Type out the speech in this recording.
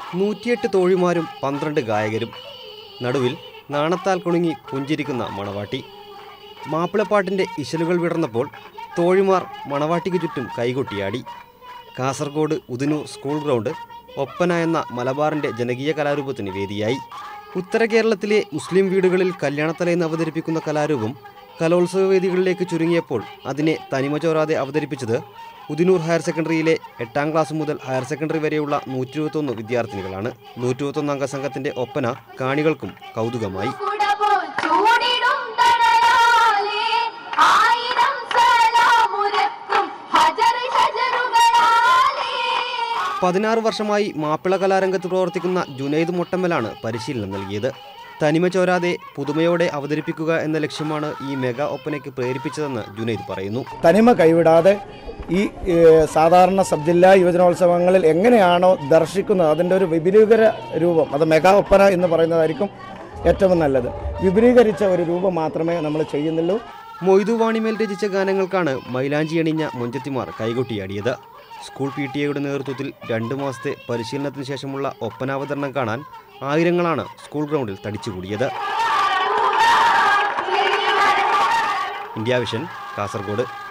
നൂറ്റിയെട്ട് തോഴിമാരും പന്ത്രണ്ട് ഗായകരും നടുവിൽ നാണത്താൽ കുണുങ്ങി പുഞ്ചിരിക്കുന്ന മണവാട്ടി മാപ്പിളപ്പാട്ടിൻ്റെ ഇശലുകൾ വിടർന്നപ്പോൾ തോഴിമാർ മണവാട്ടിക്ക് ചുറ്റും കൈകൊട്ടിയാടി കാസർഗോഡ് ഉദിനൂർ സ്കൂൾ ഗ്രൗണ്ട് ഒപ്പന എന്ന മലബാറിൻ്റെ ജനകീയ കലാരൂപത്തിന് വേദിയായി ഉത്തര കേരളത്തിലെ മുസ്ലിം വീടുകളിൽ കല്യാണത്തലേന്ന് അവതരിപ്പിക്കുന്ന കലാരൂപം കലോത്സവ വേദികളിലേക്ക് ചുരുങ്ങിയപ്പോൾ അതിനെ തനിമ ചോരാതെ അവതരിപ്പിച്ചത് ഉദിനൂർ ഹയർ സെക്കൻഡറിയിലെ എട്ടാം ക്ലാസ് മുതൽ ഹയർ സെക്കൻഡറി വരെയുള്ള നൂറ്റി ഇരുപത്തൊന്ന് വിദ്യാർത്ഥിനികളാണ് നൂറ്റി ഇരുപത്തൊന്ന് അംഗ സംഘത്തിന്റെ ഒപ്പന കാണികൾക്കും കൗതുകമായി കുടപോൽ ചൂടിടും തണലാലേ ആയിരം സലാമുരക്കും ഹജർ ഷജറുകളാലേ പതിനാറ് വർഷമായി മാപ്പിള കലാരംഗത്ത് പ്രവർത്തിക്കുന്ന ജുനൈദ് മൊട്ടമ്മലാണ് പരിശീലനം നൽകിയത് തനിമ ചോരാതെ പുതുമയോടെ അവതരിപ്പിക്കുക എന്ന ലക്ഷ്യമാണ് ഈ മെഗാ ഒപ്പനയ്ക്ക് പ്രേരിപ്പിച്ചതെന്ന് ജുനൈദ് പറയുന്നു തനിമ കൈവിടാതെ ഈ ഏഹ്, സാധാരണ സബ് ജില്ലാ യുവജനോത്സവങ്ങളിൽ എങ്ങനെയാണോ ദർശിക്കുന്നത് അതിൻ്റെ ഒരു വിപുലീകര രൂപം അത് മെഗാ ഒപ്പന എന്ന് പറയുന്നതായിരിക്കും ഏറ്റവും നല്ലത് വിപുലീകരിച്ച ഒരു രൂപം മാത്രമേ നമ്മൾ ചെയ്യുന്നുള്ളൂ മൊയ്തു വാണിമേൽ രചിച്ച ഗാനങ്ങൾക്കാണ് മൈലാഞ്ചി അണിഞ്ഞ മുഞ്ചത്തിമാർ കൈകൊട്ടിയാടിയത് സ്കൂൾ പി ടി എയുടെ നേതൃത്വത്തിൽ രണ്ട് മാസത്തെ പരിശീലനത്തിന് ശേഷമുള്ള ഒപ്പനാവതരണം കാണാൻ ആയിരങ്ങളാണ് സ്കൂൾ ഗ്രൗണ്ടിൽ തടിച്ചുകൂടിയത് ഇന്ത്യ വിഷൻ കാസർഗോഡ്